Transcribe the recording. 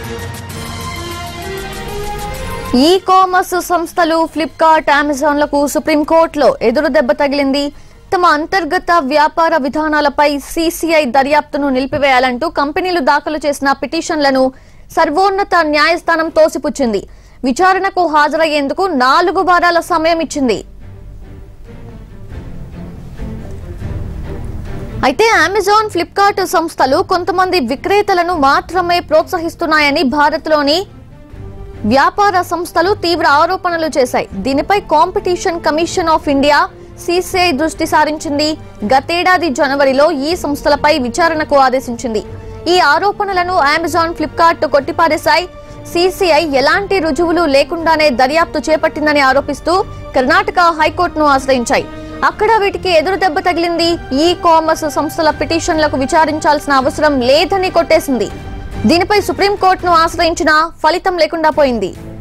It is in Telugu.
ఈ కామర్స్ సంస్థలు ఫ్లిప్కార్ట్ అమెజాన్లకు సుప్రీంకోర్టులో ఎదురు దెబ్బ తగిలింది తమ అంతర్గత వ్యాపార విధానాలపై సీసీఐ దర్యాప్తును నిలిపివేయాలంటూ కంపెనీలు దాఖలు చేసిన పిటిషన్లను సర్వోన్నత న్యాయస్థానం తోసిపుచ్చింది విచారణకు హాజరయ్యేందుకు నాలుగు వారాల సమయం ఇచ్చింది అయితే అమెజాన్ ఫ్లిప్కార్ట్ సంస్థలు కొంతమంది విక్రేతలను మాత్రమే ప్రోత్సహిస్తున్నాయని భారత్లోని వ్యాపార సంస్థలు తీవ్ర ఆరోపణలు చేశాయి దీనిపై competition commission of India CCI దృష్టి సారించింది గతేడాది జనవరిలో ఈ సంస్థలపై విచారణకు ఆదేశించింది ఈ ఆరోపణలను అమెజాన్ ఫ్లిప్కార్ట్ కొట్టిపారేశాయి సిసిఐ ఎలాంటి రుజువులు లేకుండానే దర్యాప్తు చేపట్టిందని ఆరోపిస్తూ కర్ణాటక హైకోర్టును ఆశ్రయించాయి అక్కడ వీటికి ఎదురు దెబ్బ తగిలింది ఈ కామర్స్ సంస్థల పిటిషన్లకు విచారించాల్సిన అవసరం లేదని కొట్టేసింది దీనిపై సుప్రీంకోర్టును ఆశ్రయించినా ఫలితం లేకుండా పోయింది